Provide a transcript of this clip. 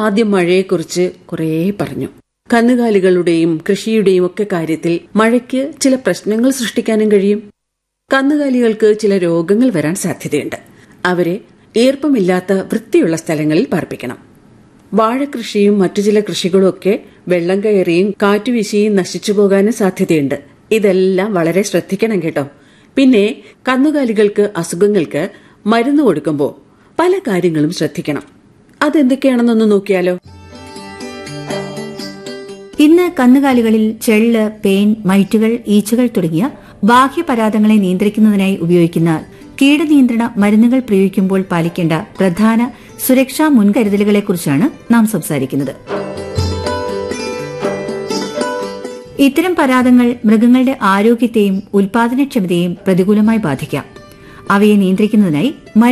ആദ്യം മഴയെക്കുറിച്ച് കുറേ പറഞ്ഞു കന്നുകാലികളുടെയും കൃഷിയുടെയും ഒക്കെ കാര്യത്തിൽ മഴയ്ക്ക് ചില പ്രശ്നങ്ങൾ സൃഷ്ടിക്കാനും കഴിയും കന്നുകാലികൾക്ക് ചില രോഗങ്ങൾ വരാൻ സാധ്യതയുണ്ട് അവരെ ഈർപ്പമില്ലാത്ത വൃത്തിയുള്ള സ്ഥലങ്ങളിൽ പാർപ്പിക്കണം വാഴകൃഷിയും മറ്റു ചില കൃഷികളും ഒക്കെ വെള്ളം കയറിയും കാറ്റുവീശിയും നശിച്ചു പോകാനും സാധ്യതയുണ്ട് ഇതെല്ലാം വളരെ ശ്രദ്ധിക്കണം കേട്ടോ പിന്നെ കന്നുകാലികൾക്ക് അസുഖങ്ങൾക്ക് മരുന്ന് കൊടുക്കുമ്പോൾ പല കാര്യങ്ങളും ശ്രദ്ധിക്കണം അതെന്തൊക്കെയാണെന്നൊന്ന് നോക്കിയാലോ ഇന്ന് കന്നുകാലികളിൽ ചെള്ള് പേൻ മൈറ്റുകൾ ഈച്ചകൾ തുടങ്ങിയ ബാഹ്യപരാധങ്ങളെ നിയന്ത്രിക്കുന്നതിനായി ഉപയോഗിക്കുന്ന കീടനിയന്ത്രണ മരുന്നുകൾ പ്രയോഗിക്കുമ്പോൾ പാലിക്കേണ്ട പ്രധാന സുരക്ഷാ മുൻകരുതലുകളെക്കുറിച്ചാണ് നാം സംസാരിക്കുന്നത് ഇത്തരം പരാതങ്ങൾ മൃഗങ്ങളുടെ ആരോഗ്യത്തെയും ഉൽപാദനക്ഷമതയെയും പ്രതികൂലമായി ബാധിക്കാം അവയെ നിയന്ത്രിക്കുന്നതിനായി